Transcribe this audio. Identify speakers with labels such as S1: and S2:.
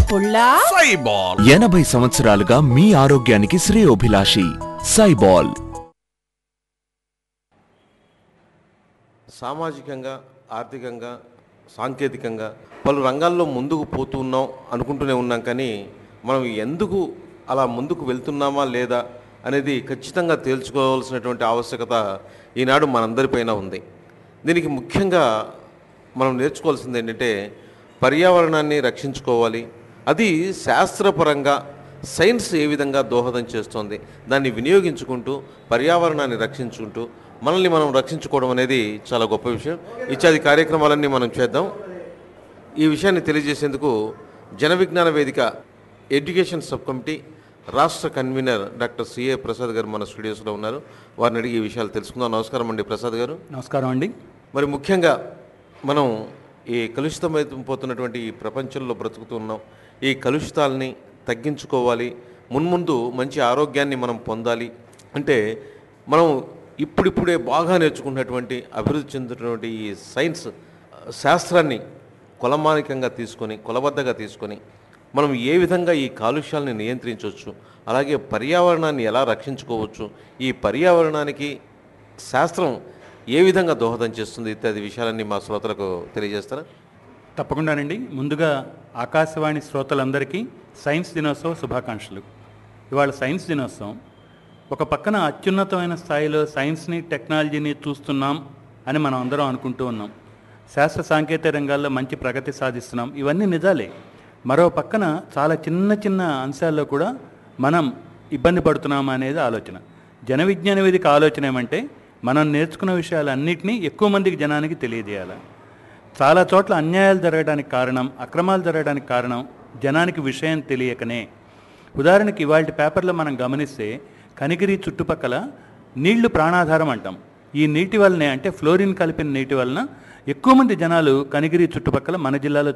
S1: పుల్లా
S2: సైబాల్
S3: ఎనభై సంవత్సరాలుగా మీ ఆరోగ్యానికి శ్రేయోభిలాషి సైబాల్
S4: సామాజికంగా ఆర్థికంగా సాంకేతికంగా పలు రంగాల్లో ముందుకు పోతున్నాం అనుకుంటూనే ఉన్నాం కానీ మనం ఎందుకు అలా ముందుకు వెళ్తున్నామా లేదా అనేది ఖచ్చితంగా తేల్చుకోవాల్సినటువంటి ఆవశ్యకత ఈనాడు మనందరిపైన ఉంది దీనికి ముఖ్యంగా మనం నేర్చుకోవాల్సింది ఏంటంటే పర్యావరణాన్ని రక్షించుకోవాలి అది శాస్త్రపరంగా సైన్స్ ఏ విధంగా దోహదం చేస్తోంది దాన్ని వినియోగించుకుంటూ పర్యావరణాన్ని రక్షించుకుంటూ మనల్ని మనం రక్షించుకోవడం అనేది చాలా గొప్ప విషయం ఇత్యాది కార్యక్రమాలన్నీ మనం చేద్దాం ఈ విషయాన్ని తెలియజేసేందుకు Jana Vignana Vedika education sub committee రాష్ట్ర convener doctor C A Prasad garu మన స్టూడియోస్లో ఉన్నారు వారిని అడిగి ఈ విషయాలు తెలుసుకుందాం నమస్కారం అండి ప్రసాద్ గారు
S5: నమస్కారం అండి
S4: మరి ముఖ్యంగా మనం ఈ కలుషితమైపోతున్నటువంటి ఈ ప్రపంచంలో బ్రతుకుతున్నాం ఈ కలుషితాలని తగ్గించుకోవాలి మున్ముందు మంచి ఆరోగ్యాన్ని మనం పొందాలి అంటే మనం ఇప్పుడిప్పుడే బాగా నేర్చుకున్నటువంటి అభివృద్ధి చెందుతున్నటువంటి ఈ సైన్స్ శాస్త్రాన్ని కులమానికంగా తీసుకొని కులబద్దగా తీసుకొని మనం ఏ విధంగా ఈ కాలుష్యాలని నియంత్రించవచ్చు అలాగే పర్యావరణాన్ని ఎలా రక్షించుకోవచ్చు ఈ పర్యావరణానికి శాస్త్రం ఏ విధంగా దోహదం చేస్తుంది ఇత్యాది విషయాలన్నీ మా శ్రోతలకు తెలియజేస్తారా
S5: తప్పకుండానండి ముందుగా ఆకాశవాణి శ్రోతలందరికీ సైన్స్ దినోత్సవ శుభాకాంక్షలు ఇవాళ సైన్స్ దినోత్సవం ఒక పక్కన అత్యున్నతమైన స్థాయిలో సైన్స్ని టెక్నాలజీని చూస్తున్నాం అని మనం అందరం అనుకుంటూ ఉన్నాం శాస్త్ర సాంకేతిక రంగాల్లో మంచి ప్రగతి సాధిస్తున్నాం ఇవన్నీ నిజాలే మరో పక్కన చాలా చిన్న చిన్న అంశాల్లో కూడా మనం ఇబ్బంది పడుతున్నాం అనేది ఆలోచన జన విజ్ఞాన వేదిక ఆలోచన ఏమంటే మనం నేర్చుకున్న విషయాలన్నింటినీ ఎక్కువ మందికి జనానికి తెలియజేయాలి చాలా చోట్ల అన్యాయాలు జరగడానికి కారణం అక్రమాలు జరగడానికి కారణం జనానికి విషయం తెలియకనే ఉదాహరణకి ఇవాళ పేపర్లో మనం గమనిస్తే కనిగిరి చుట్టుపక్కల నీళ్లు ప్రాణాధారం అంటాం ఈ నీటి వల్లనే అంటే ఫ్లోరిన్ కలిపిన నీటి వలన ఎక్కువ మంది జనాలు కనిగిరి చుట్టుపక్కల మన జిల్లాలో